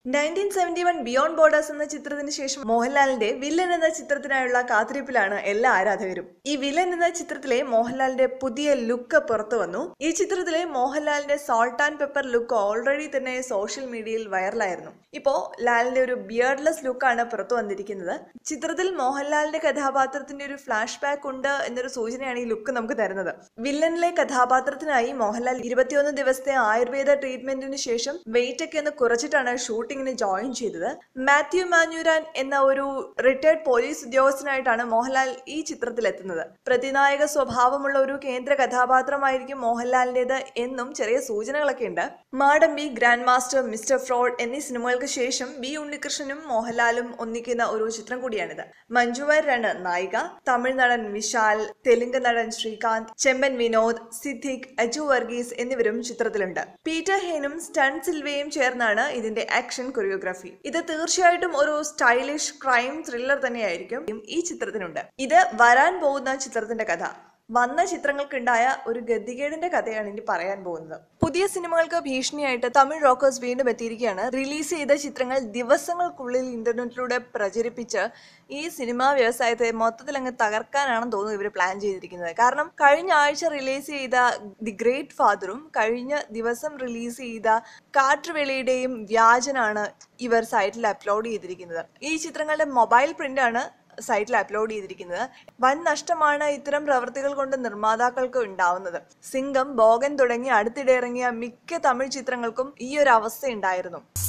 nineteen seventy one beyond borders എന്ന ചിത്രത്തിന് ശേഷം മോഹൻലാലിന്റെ വില്ലൻ എന്ന ചിത്രത്തിനായുള്ള കാത്തിരിപ്പിലാണ് എല്ലാ ആരാധകരും ഈ വില്ലൻ എന്ന ചിത്രത്തിലെ മോഹൻലാലിന്റെ പുതിയ ലുക്ക് പുറത്തു വന്നു ഈ ചിത്രത്തിലെ മോഹൻലാലിന്റെ salt and pepper look already തന്നെ സോഷ്യൽ മീഡിയയിൽ വൈറലായിരുന്നു ഇപ്പോ ലാലിന്റെ ഒരു ബിയർഡ്ലെസ് ലുക്കാണ് പുറത്തു വന്നിരിക്കുന്നത് ചിത്രത്തിൽ മോഹൻലാലിന്റെ കഥാപാത്രത്തിന്റെ ഒരു ഫ്ലാഷ് ബാക്ക് ഉണ്ട് എന്നൊരു സൂചനയാണ് ഈ ലുക്ക് നമുക്ക് തരുന്നത് വില്ലനിലെ കഥാപാത്രത്തിനായി മോഹൻലാൽ ഇരുപത്തിയൊന്ന് ദിവസത്തെ ആയുർവേദ ട്രീറ്റ്മെന്റിന് ശേഷം വെയിറ്റ് ഒക്കെ ഒന്ന് കുറച്ചിട്ടാണ് ഷൂട്ടിങ്ങിന് ജോയിൻ ചെയ്തത് മാത്യു മാന്യൂരാൻ എന്ന ഒരു റിട്ടയർഡ് പോലീസ് ഉദ്യോഗസ്ഥനായിട്ടാണ് മോഹൻലാൽ ഈ ചിത്രത്തിൽ എത്തുന്നത് പ്രതിനായക സ്വഭാവമുള്ള ഒരു കേന്ദ്ര കഥാപാത്രമായിരിക്കും മോഹൻലാലിന്റേത് എന്നും ചെറിയ സൂചനകളൊക്കെ ഉണ്ട് Madampi grand master mister fraud എന്നീ സിനിമകൾക്ക് ശേഷം ബി ഉണ്ണികൃഷ്ണനും മോഹൻലാലും ഒന്നിക്കുന്ന ഒരു ചിത്രം കൂടിയാണിത് മഞ്ജു വാര്യരാണ് നായിക തമിഴ് നടൻ വിശാൽ തെലുങ്ക് നടൻ ശ്രീകാന്ത് ചെമ്പൻ വിനോദ് സിദ്ദിഖ് അജു വർഗീസ് എന്നിവരും ചിത്രത്തിലുണ്ട് പീറ്റർ ഹേനും സ്റ്റൺ സിൽവയും ചേർന്നാണ് ഇതിന്റെ ആക്ഷൻ കൊറിയോഗ്രാഫി ഇത് തീർച്ചയായിട്ടും ഒരു സ്റ്റൈലിഷ് ക്രൈം ത്രില്ലർ തന്നെയായിരിക്കും ഈ ചിത്രത്തിനുണ്ട് ഇത് വരാൻ പോകുന്ന ചിത്രത്തിന്റെ കഥ വന്ന ചിത്രങ്ങൾക്കുണ്ടായ ഒരു ഗതികേടിന്റെ കഥയാണ് ഇനി പറയാൻ പോകുന്നത് പുതിയ സിനിമകൾക്ക് ഭീഷണിയായിട്ട് തമിഴ് റോക്കേഴ്സ് വീണ്ടും എത്തിയിരിക്കുകയാണ് റിലീസ് ചെയ്ത ചിത്രങ്ങൾ ദിവസങ്ങൾക്കുള്ളിൽ ഇന്റർനെറ്റിലൂടെ പ്രചരിപ്പിച്ച് ഈ സിനിമാ വ്യവസായത്തെ മൊത്തത്തിൽ അങ്ങ് തകർക്കാനാണെന്ന് തോന്നുന്നു ഇവർ പ്ലാൻ ചെയ്തിരിക്കുന്നത് കാരണം കഴിഞ്ഞ ആഴ്ച റിലീസ് ചെയ്ത ദി ഗ്രേറ്റ് ഫാദറും കഴിഞ്ഞ ദിവസം റിലീസ് ചെയ്ത കാട്ടുവേളിയുടെയും വ്യാജനാണ് ഇവർ സൈറ്റിൽ അപ്ലോഡ് ചെയ്തിരിക്കുന്നത് ഈ ചിത്രങ്ങളുടെ മൊബൈൽ പ്രിന്റാണ് സൈറ്റിൽ അപ്ലോഡ് ചെയ്തിരിക്കുന്നത് വൻ നഷ്ടമാണ് ഇത്തരം പ്രവൃത്തികൾ കൊണ്ട് നിർമ്മാതാക്കൾക്ക് ഉണ്ടാവുന്നത് സിംഗം ബോഗൻ തുടങ്ങി അടുത്തിടെ ഇറങ്ങിയ മിക്ക തമിഴ് ചിത്രങ്ങൾക്കും ഈ ഒരു അവസ്ഥ ഉണ്ടായിരുന്നു